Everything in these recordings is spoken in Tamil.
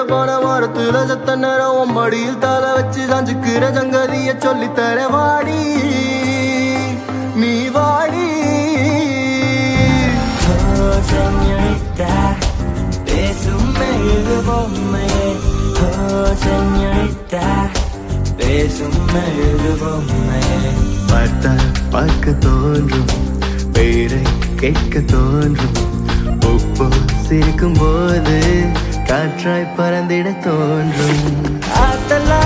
போன மரத்துல செத்த நேரம் உன் மடியில் தலை வச்சு சாஞ்சுக்கிற சங்கதிய சொல்லித்தர வாடி நீ வாடி ஓ செஞ்சரித்தா பேசும் மெழுகு பொம்மையே ஓ செஞ்சரித்தா பேசும் மெழுகு பொம்மையே பார்த்தால் பார்க்க தோன்றும் பெயரை கேட்க தோன்றும் உப்பு சிரிக்கும் போது காற்றாய் பறந்திட தோன்றும் ஆத்தலா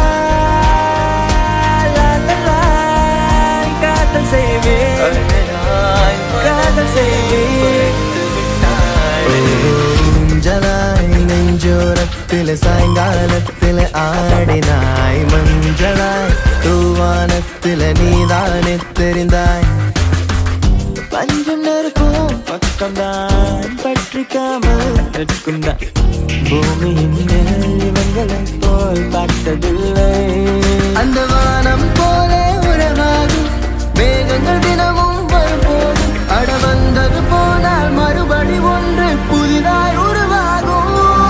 லாலலா, காதல் செய்வேன் காதல் செய்வேன் ஊஞ்சலாய் நெஞ்சோரத்தில் சாயங்காலத்தில் ஆடினாய் மஞ்சளாய் தூவானத்தில் நீதானே தெரிந்தாய் பஞ்சம் நெருப்பும் பக்கம்தான் பற்றிக்காமல் நிற்கும்தான் பூமியின் மேல் இவங்களை போல் பார்த்ததில்லை அந்த வானம் போல உறவாகும் மேகங்கள் தினமும் வரும்போதும் அட வந்தது போனால் மறுபடி ஒன்று புதிதாய் உருவாகும்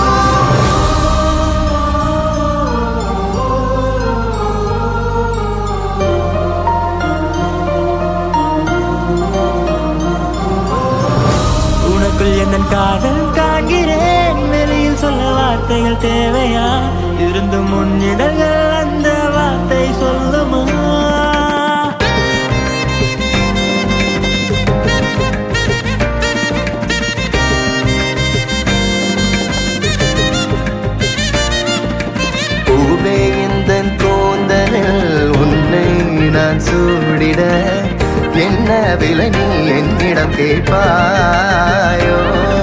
உனக்குள் எந்த காதல் காண்கிறேன் வெளியில் சொல்ல வார்த்தைகள் தேவையா இருந்து முன்னிடங்கள் அந்த வார்த்தை சொல்லுமா பூவே இந்த கூந்தலில் உன்னை நான் சூடிட என்ன விலை நீ என்னிடம் கேட்பாயோ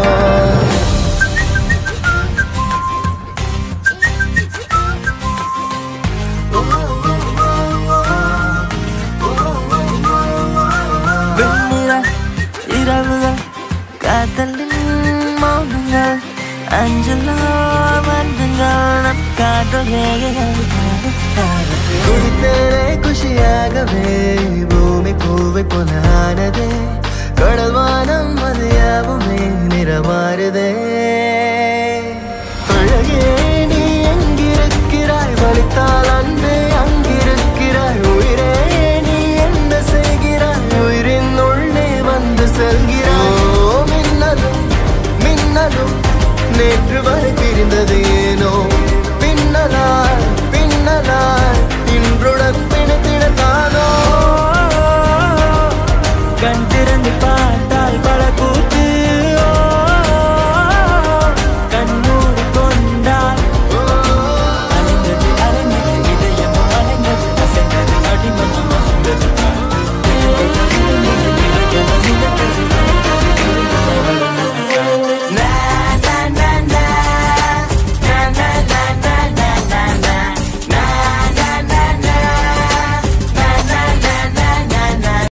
வெண்ணிலா இரவுகள் காதலின் மௌனங்கள் அஞ்சலோ வந்துங்கள் நம் காதல் ரேகைகள் குடித்தேனே குஷியாகவே பூமி பூவை போலானதே கடல் வானம் அது யாவுமே நிறமாறுதே